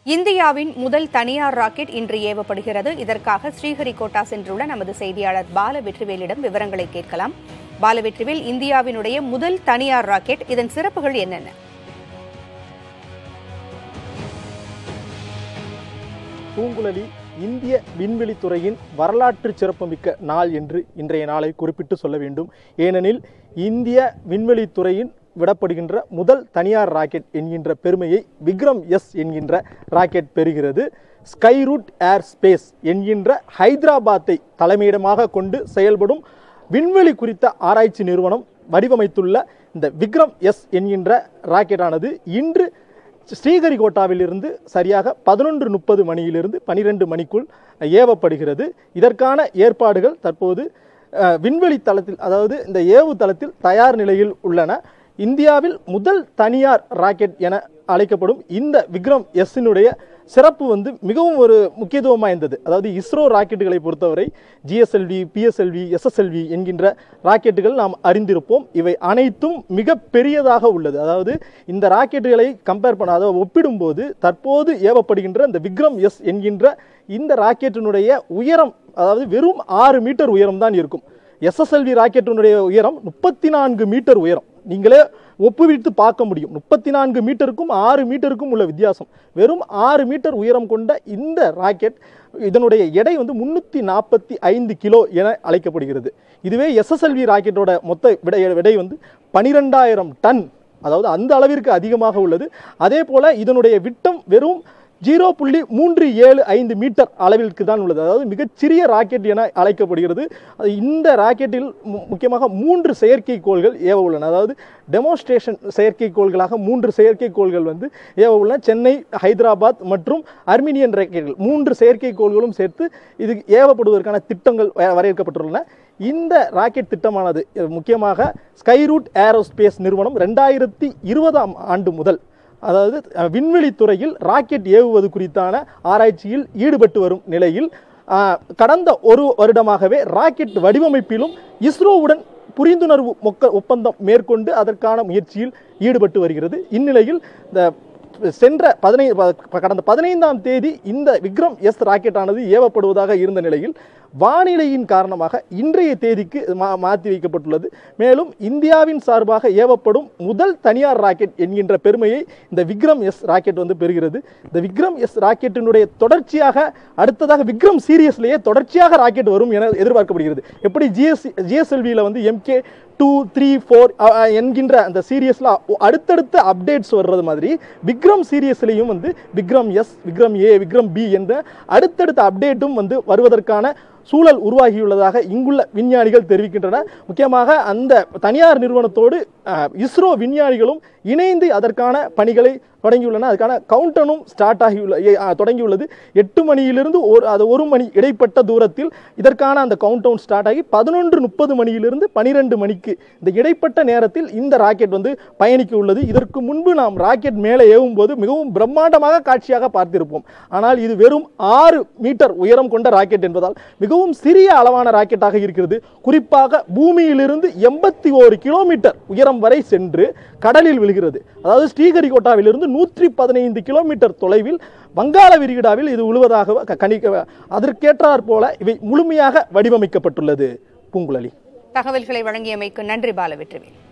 இந்தியாவின் முதல் தனியார் ராக்கெட் இன்று ஏவப்படுகிறது இதற்காக ஸ்ரீஹரிகோட்டா சென்றுள்ள நமது செய்தியாளர் பால வெற்றிவேலிடம் விவரங்களை கேட்கலாம் பால வெற்றிவேல் இந்தியாவினுடைய முதல் தனியார் ராக்கெட் இதன் சிறப்புகள் என்னென்ன பூங்குழலி இந்திய விண்வெளித்துறையின் வரலாற்று சிறப்புமிக்க நாள் என்று இன்றைய நாளை குறிப்பிட்டு சொல்ல வேண்டும் ஏனெனில் இந்திய விண்வெளித்துறையின் விடப்படுகின்ற முதல் தனியார் ராக்கெட் என்கின்ற பெருமையை விக்ரம் எஸ் என்கின்ற ராக்கெட் பெறுகிறது ஸ்கைரூட் ஏர் ஸ்பேஸ் என்கின்ற ஹைதராபாத்தை தலைமையிடமாக கொண்டு செயல்படும் விண்வெளி குறித்த ஆராய்ச்சி நிறுவனம் வடிவமைத்துள்ள இந்த விக்ரம் எஸ் என்கின்ற ராக்கெட்டானது இன்று ஸ்ரீஹரிகோட்டாவிலிருந்து சரியாக பதினொன்று முப்பது மணியிலிருந்து பனிரெண்டு மணிக்குள் ஏவப்படுகிறது இதற்கான ஏற்பாடுகள் தற்போது அஹ், விண்வெளி தளத்தில் அதாவது இந்த ஏவு தளத்தில் தயார் நிலையில் உள்ளன இந்தியாவில் முதல் தனியார் ராக்கெட் என அழைக்கப்படும் இந்த விக்ரம் எஸ்ஸினுடைய சிறப்பு வந்து மிகவும் ஒரு முக்கியத்துவம் வாய்ந்தது அதாவது இஸ்ரோ ராக்கெட்டுகளை பொறுத்தவரை ஜிஎஸ்எல்வி பிஎஸ்எல்வி எஸ்எஸ்எல்வி என்கின்ற ராக்கெட்டுகள் நாம் அறிந்திருப்போம் இவை அனைத்தும் மிக பெரியதாக உள்ளது அதாவது இந்த ராக்கெட்டுகளை கம்பேர் பண்ண அதாவது ஒப்பிடும்போது தற்போது ஏவப்படுகின்ற இந்த விக்ரம் எஸ் என்கின்ற இந்த ராக்கெட்டினுடைய உயரம் அதாவது வெறும் ஆறு மீட்டர் உயரம் தான் இருக்கும் எஸ்எஸ்எல்வி ராக்கெட்டினுடைய உயரம் முப்பத்தி நான்கு மீட்டர் உயரம் நீங்களே ஒப்புவித்து பார்க்க முடியும் முப்பத்தி நான்கு மீட்டருக்கும் ஆறு மீட்டருக்கும் உள்ள வித்தியாசம் வெறும் ஆறு மீட்டர் உயரம் கொண்ட இந்த ராக்கெட் இதனுடைய எடை வந்து முன்னூற்றி நாற்பத்தி ஐந்து கிலோ என அழைக்கப்படுகிறது இதுவே எஸ்எஸ்எல்வி ராக்கெட்டோட மொத்த விடை விடை வந்து பனிரெண்டாயிரம் டன் அதாவது அந்த அளவிற்கு அதிகமாக உள்ளது அதே போல இதனுடைய விட்டம் வெறும் ஜீரோ புள்ளி மூன்று ஏழு ஐந்து மீட்டர் அளவிற்கு தான் உள்ளது அதாவது மிகச்சிறிய ராக்கெட் என அழைக்கப்படுகிறது அது இந்த ராக்கெட்டில் மு- முக்கியமாக மூன்று செயற்கைக்கோள்கள் ஏவ உள்ளன அதாவது டெமோன்ஸ்ட்ரேஷன் செயற்கைக்கோள்களாக மூன்று செயற்கைக்கோள்கள் வந்து ஏவ உள்ளன சென்னை ஹைதராபாத் மற்றும் அர்மீனியன் ராக்கெட்டுகள் மூன்று செயற்கைக்கோள்களும் சேர்த்து இது ஏவப்படுவதற்கான திட்டங்கள் வ- வரையறுக்கப்பட்டுள்ளன இந்த ராக்கெட் திட்டமானது அஹ், முக்கியமாக ஸ்கைரூட் ஏரோஸ்பேஸ் நிறுவனம் ரெண்டாயிரத்தி இருபதாம் ஆண்டு முதல் அதாவது அஹ், விண்வெளித் துறையில் ராக்கெட் ஏவுவது குறித்தான ஆராய்ச்சியில் ஈடுபட்டு வரும் நிலையில் அஹ், கடந்த ஒரு வருடமாகவே ராக்கெட் வடிவமைப்பிலும் இஸ்ரோவுடன் புரிந்துணர்வு மொக்க ஒப்பந்தம் மேற்கொண்டு அதற்கான முயற்சியில் ஈடுபட்டு வருகிறது இந்நிலையில் இந்த சென்ற பதினை கடந்த பதினைந்தாம் தேதி இந்த விக்ரம் எஸ் ராக்கெட்டானது ஏவப்படுவதாக இருந்த நிலையில் வானிலையின் காரணமாக இன்றைய தேதிக்கு மா மாற்றி வைக்கப்பட்டுள்ளது மேலும் இந்தியாவின் சார்பாக ஏவப்படும் முதல் தனியார் ராக்கெட் என்கின்ற பெருமையை இந்த விக்ரம் எஸ் ராக்கெட் வந்து பெறுகிறது இந்த விக்ரம் எஸ் ராக்கெட்டினுடைய தொடர்ச்சியாக அடுத்ததாக விக்ரம் சீரியஸ்லேயே தொடர்ச்சியாக ராக்கெட் வரும் என எதிர்பார்க்கப்படுகிறது எப்படி ஜிஎஸ் ஜிஎஸ்எல்வியில் வந்து எம்கே டூ த்ரீ ஃபோர் என்கின்ற அந்த சீரியஸில் அடுத்தடுத்த அப்டேட்ஸ் வர்றது மாதிரி விக்ரம் சீரியஸ்லேயும் வந்து Vikram S Vikram A Vikram B என்ற அடுத்தடுத்த அப்டேட்டும் வந்து வருவதற்கான சூழல் உருவாகியுள்ளதாக இங்குள்ள விஞ்ஞானிகள் தெரிவிக்கின்றன முக்கியமாக அந்த தனியார் நிறுவனத்தோடு அஹ், இஸ்ரோ விஞ்ஞானிகளும் இணைந்து அதற்கான பணிகளை தொடங்கியுள்ளன அதுக்கான கவுண்டனும் ஸ்டார்ட் ஆகியுள்ள ஏ- அஹ், தொடங்கியுள்ளது எட்டு மணியிலிருந்து ஒரு அது ஒரு மணி இடைப்பட்ட தூரத்தில் இதற்கான அந்த கவுண்டவுன் ஸ்டார்ட் ஆகி பதினொன்று முப்பது மணியிலிருந்து பனிரெண்டு மணிக்கு இந்த இடைப்பட்ட நேரத்தில் இந்த ராக்கெட் வந்து பயணிக்க உள்ளது இதற்கு முன்பு நாம் ராக்கெட் மேலே ஏவும் போது மிகவும் பிரம்மாண்டமாக காட்சியாக பார்த்திருப்போம் ஆனால் இது வெறும் ஆறு மீட்டர் உயரம் கொண்ட ராக்கெட் என்பதால் மிகவும் சிறிய அளவான ராக்கெட்டாக இருக்கிறது குறிப்பாக பூமியிலிருந்து எண்பத்தி ஓரு கிலோமீட்டர் உயரம் வரை சென்று கடலில் விழுகிறது அதாவது ஸ்ரீஹரிகோட்டாவிலிருந்து நூற்றி பதினைந்து கிலோமீட்டர் தொலைவில் வங்காள விரிகுடாவில் இது விழுவதாக க- கணிக்க அதற்கேற்றாற் போல இவை முழுமையாக வடிவமைக்கப்பட்டுள்ளது பூங்குழலி தகவல்களை வழங்கியமைக்கு நன்றி பால வெற்றிவேல்